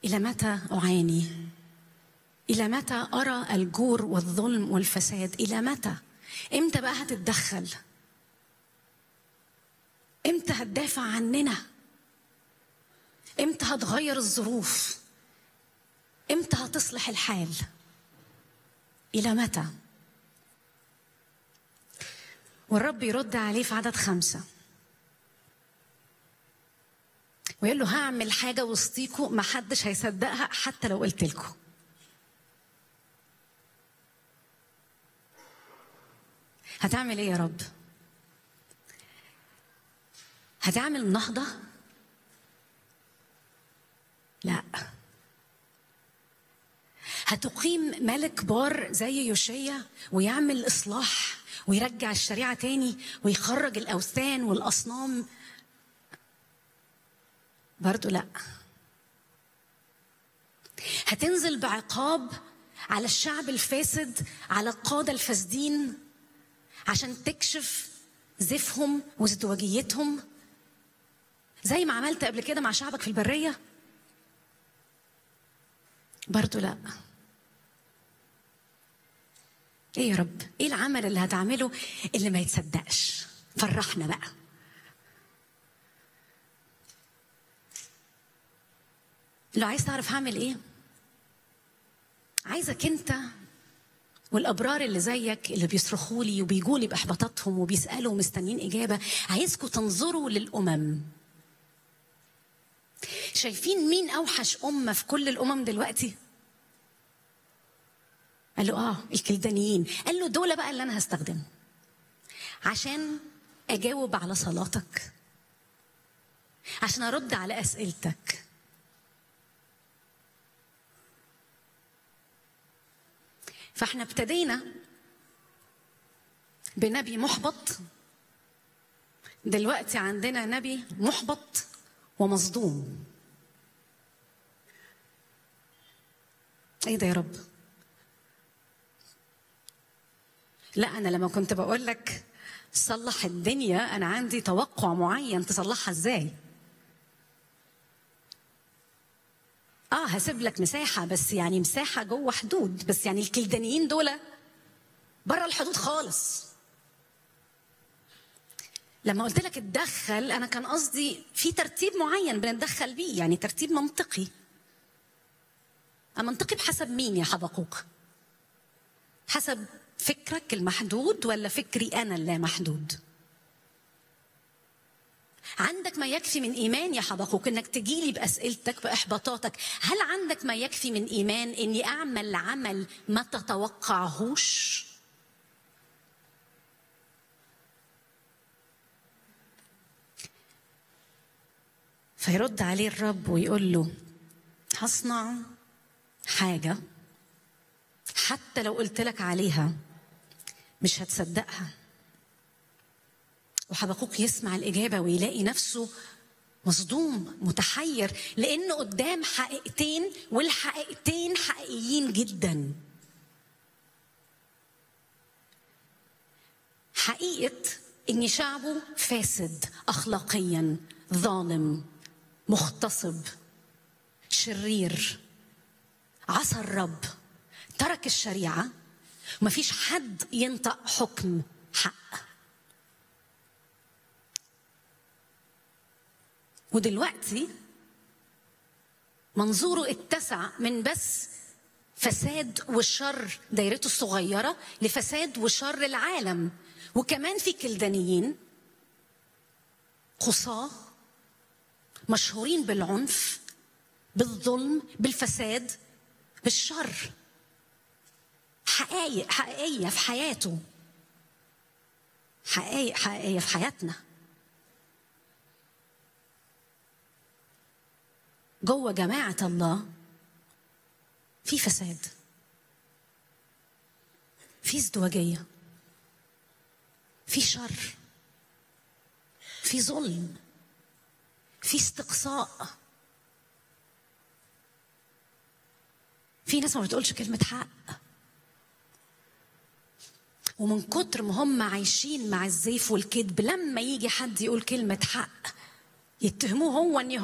الى متى اعاني الى متى ارى الجور والظلم والفساد الى متى امتى بقى هتتدخل امتى هتدافع عننا امتى هتغير الظروف امتى هتصلح الحال الى متى والرب يرد عليه في عدد خمسه ويقول له هعمل حاجه وسطيكوا ما حدش هيصدقها حتى لو قلت لكم هتعمل ايه يا رب هتعمل نهضه لا هتقيم ملك بار زي يوشيا ويعمل اصلاح ويرجع الشريعه تاني ويخرج الاوثان والاصنام برضو لا هتنزل بعقاب على الشعب الفاسد على القاده الفاسدين عشان تكشف زفهم وازدواجيتهم زي ما عملت قبل كده مع شعبك في البريه برضو لا ايه يا رب ايه العمل اللي هتعمله اللي ما يتصدقش فرحنا بقى لو عايز تعرف هعمل ايه عايزك انت والابرار اللي زيك اللي بيصرخوا لي وبيجوا لي باحباطاتهم وبيسالوا ومستنيين اجابه عايزكم تنظروا للامم شايفين مين اوحش امه في كل الامم دلوقتي قال له اه الكلدانيين قال له دول بقى اللي انا هستخدمهم عشان اجاوب على صلاتك عشان ارد على اسئلتك فاحنا ابتدينا بنبي محبط دلوقتي عندنا نبي محبط ومصدوم ايه ده يا رب لا انا لما كنت بقول لك صلح الدنيا انا عندي توقع معين تصلحها ازاي اه هسيب لك مساحه بس يعني مساحه جوه حدود بس يعني الكلدانيين دول بره الحدود خالص لما قلت لك اتدخل انا كان قصدي في ترتيب معين بنتدخل بيه يعني ترتيب منطقي منطقي بحسب مين يا حبقوق حسب فكرك المحدود ولا فكري انا اللا محدود عندك ما يكفي من ايمان يا حبقوق انك تجيلي باسئلتك باحباطاتك هل عندك ما يكفي من ايمان اني اعمل عمل ما تتوقعهوش فيرد عليه الرب ويقول له هصنع حاجه حتى لو قلت لك عليها مش هتصدقها وحبقوق يسمع الإجابة ويلاقي نفسه مصدوم متحير لأنه قدام حقيقتين والحقيقتين حقيقيين جدا حقيقة إن شعبه فاسد أخلاقيا ظالم مغتصب شرير عصى الرب ترك الشريعة ومفيش حد ينطق حكم حق ودلوقتي منظوره اتسع من بس فساد والشر دايرته الصغيرة لفساد وشر العالم وكمان في كلدانيين خصاة مشهورين بالعنف بالظلم بالفساد بالشر حقائق حقيقية في حياته حقائق حقيقية في حياتنا جوه جماعة الله في فساد في ازدواجية في شر في ظلم في استقصاء في ناس ما بتقولش كلمة حق ومن كتر ما هم عايشين مع الزيف والكذب لما يجي حد يقول كلمة حق يتهموه هو ان